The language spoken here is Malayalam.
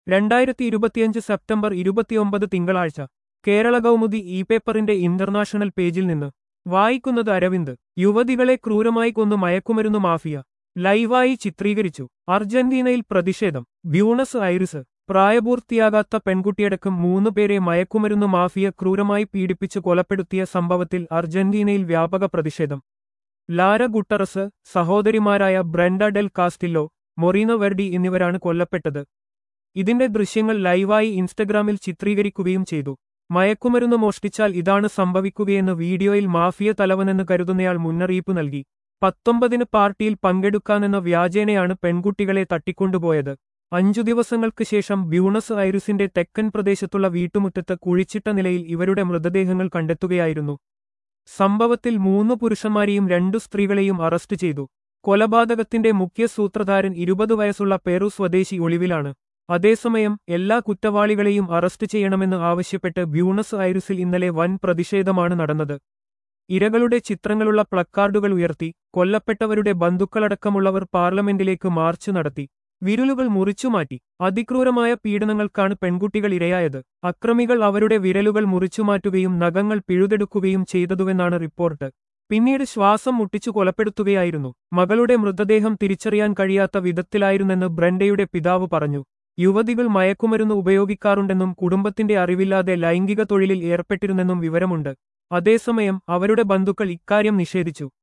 രണ്ടായിരത്തി ഇരുപത്തിയഞ്ച് സെപ്റ്റംബർ ഇരുപത്തിയൊമ്പത് തിങ്കളാഴ്ച കേരള കൗമുദി ഇ പേപ്പറിന്റെ ഇന്റർനാഷണൽ പേജിൽ നിന്ന് വായിക്കുന്നത് അരവിന്ദ് യുവതികളെ ക്രൂരമായി കൊന്നു മയക്കുമരുന്ന് മാഫിയ ലൈവായി ചിത്രീകരിച്ചു അർജന്റീനയിൽ പ്രതിഷേധം ബ്യൂണസ് ഐറിസ് പ്രായപൂർത്തിയാകാത്ത പെൺകുട്ടിയടക്കം മൂന്ന് പേരെ മയക്കുമരുന്ന് മാഫിയ ക്രൂരമായി പീഡിപ്പിച്ച് കൊലപ്പെടുത്തിയ സംഭവത്തിൽ അർജന്റീനയിൽ വ്യാപക പ്രതിഷേധം ലാര ഗുട്ടറസ് സഹോദരിമാരായ Brenda Del Castillo Moreno Verdi എന്നിവരാണ് കൊല്ലപ്പെട്ടത് ഇതിന്റെ ദൃശ്യങ്ങൾ ലൈവായി ഇൻസ്റ്റഗ്രാമിൽ ചിത്രീകരിക്കുകയും ചെയ്തു മയക്കുമരുന്ന് മോഷ്ടിച്ചാൽ ഇതാണ് സംഭവിക്കുകയെന്ന് വീഡിയോയിൽ മാഫിയ തലവനെന്ന് കരുതുന്നയാൾ മുന്നറിയിപ്പ് നൽകി പത്തൊമ്പതിന് പാർട്ടിയിൽ പങ്കെടുക്കാനെന്ന വ്യാജേനയാണ് പെൺകുട്ടികളെ തട്ടിക്കൊണ്ടുപോയത് അഞ്ചു ദിവസങ്ങൾക്ക് ശേഷം ബ്യൂണസ് ഐറിസിന്റെ തെക്കൻ പ്രദേശത്തുള്ള വീട്ടുമുറ്റത്ത് കുഴിച്ചിട്ട നിലയിൽ ഇവരുടെ മൃതദേഹങ്ങൾ കണ്ടെത്തുകയായിരുന്നു സംഭവത്തിൽ മൂന്ന് പുരുഷന്മാരെയും രണ്ടു സ്ത്രീകളെയും അറസ്റ്റ് ചെയ്തു കൊലപാതകത്തിന്റെ മുഖ്യ സൂത്രധാരൻ ഇരുപത് വയസ്സുള്ള പെറു സ്വദേശി ഒളിവിലാണ് അതേസമയം എല്ലാ കുറ്റവാളികളെയും അറസ്റ്റ് ചെയ്യണമെന്ന് ആവശ്യപ്പെട്ട് ബ്യൂണസ് ഐറിസിൽ ഇന്നലെ വൻ പ്രതിഷേധമാണ് നടന്നത് ഇരകളുടെ ചിത്രങ്ങളുള്ള പ്ലക്കാർഡുകൾ ഉയർത്തി കൊല്ലപ്പെട്ടവരുടെ ബന്ധുക്കളടക്കമുള്ളവർ പാർലമെന്റിലേക്ക് മാർച്ച് നടത്തി വിരലുകൾ മുറിച്ചുമാറ്റി അതിക്രൂരമായ പീഡനങ്ങൾക്കാണ് പെൺകുട്ടികൾ ഇരയായത് അക്രമികൾ അവരുടെ വിരലുകൾ മുറിച്ചുമാറ്റുകയും നഖങ്ങൾ പിഴുതെടുക്കുകയും ചെയ്തതുവെന്നാണ് റിപ്പോർട്ട് പിന്നീട് ശ്വാസം മുട്ടിച്ചു കൊലപ്പെടുത്തുകയായിരുന്നു മകളുടെ മൃതദേഹം തിരിച്ചറിയാൻ കഴിയാത്ത വിധത്തിലായിരുന്നെന്ന് ബ്രണ്ടയുടെ പിതാവ് പറഞ്ഞു യുവതികൾ മയക്കുമരുന്ന് ഉപയോഗിക്കാറുണ്ടെന്നും കുടുംബത്തിന്റെ അറിവില്ലാതെ ലൈംഗിക തൊഴിലിൽ ഏർപ്പെട്ടിരുന്നെന്നും വിവരമുണ്ട് അതേസമയം അവരുടെ ബന്ധുക്കൾ ഇക്കാര്യം നിഷേധിച്ചു